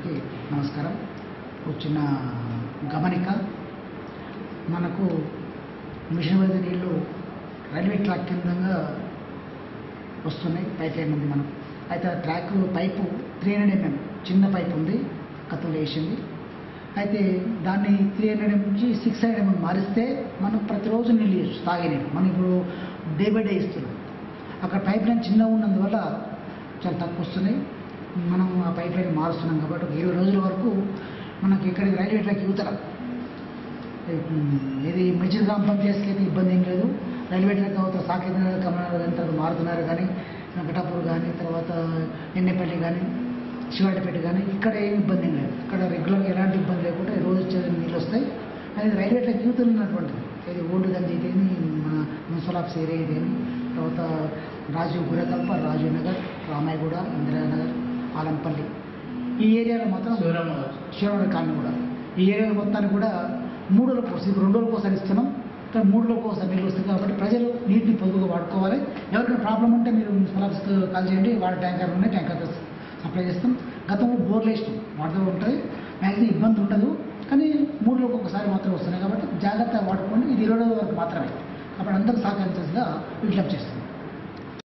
అందరికీ నమస్కారం ఒక చిన్న గమనిక మనకు మిషన్ మీద నీళ్ళు రైల్వే ట్రాక్ కిందంగా వస్తున్నాయి పైప్ లైన్ ఉంది మనకు అయితే ఆ track pipe three hundred mm చిన్న పైప్ ఉంది గతంలో వేసింది అయితే దాన్ని త్రీ హండ్రెడ్ ఎంఎం నుంచి సిక్స్ హండ్రెడ్ ఎంఎం మారిస్తే మనం ప్రతిరోజు నీళ్ళు ఇవ్వచ్చు తాగే నీళ్ళు మనం ఇప్పుడు డే బై డే ఇస్తున్నాం అక్కడ పైప్ లైన్ చిన్నగా ఉన్నందువల్ల చాలా తక్కువ వస్తున్నాయి మనం ఆ పైప్ లైన్ మారుస్తున్నాం కాబట్టి ఒక ఇరవై రోజుల వరకు మనకి ఇక్కడికి రైల్వే ట్రాక్ యువతల ఇది మెజిల్ గ్రామ పంచాయతీకి అయితే ఇబ్బంది ఏం లేదు రైల్వే ట్రాక్ అవతల సాకేత కమలాలు అంతా మారుతున్నారు కానీ వెంకటాపూర్ కానీ తర్వాత ఎన్నెపల్లి కానీ శివాడిపేట కానీ ఇక్కడ ఏం ఇబ్బంది ఏం లేదు ఇక్కడ రెగ్యులర్గా ఎలాంటి ఇబ్బంది లేకుండా రోజు వచ్చే నీళ్ళు వస్తాయి అది రైల్వే ట్రాక్ యూత్ ఉన్నటువంటిది ఇది ఓల్డ్ గంజి ఇదేమి మన మున్సిపల్ ఆఫీస్ ఏరియా ఇదేమి తర్వాత రాజీవ్ గురకల్ప రాజీవ్ నగర్ రామాయగూడ ఇందిరానగర్ ఆలంపల్లి ఈ ఏరియాలో మాత్రం శివరామ కాలనీ కూడా ఈ ఏరియాలో మొత్తాన్ని కూడా మూడు రోజుల కోసం ఇప్పుడు రెండు రోజులకు ఒకసారి ఇస్తున్నాం కానీ మూడు రోజులకు ఒకసారి నీళ్ళు వస్తుంది కాబట్టి ప్రజలు నీటిని పొదుపుగా వాడుకోవాలి ఎవరికైనా ప్రాబ్లం ఉంటే మీరు మున్సిపల్ ఆఫీస్కి కాల్ చేయండి వాటర్ ట్యాంకర్ ఉన్నాయి ట్యాంకర్ సప్లై చేస్తాం గతంలో బోర్లు వేసినాం వాటర్ ఉంటుంది మ్యాక్సిమం ఇబ్బంది ఉండదు కానీ మూడు రోజులకు ఒకసారి మాత్రం వస్తున్నాయి కాబట్టి జాగ్రత్తగా వాడుకోండి ఇది ఇరవై రోజుల వరకు మాత్రమే అప్పుడు అందరూ సహకరించాల్సిందిగా విజ్ఞప్తి చేస్తున్నాం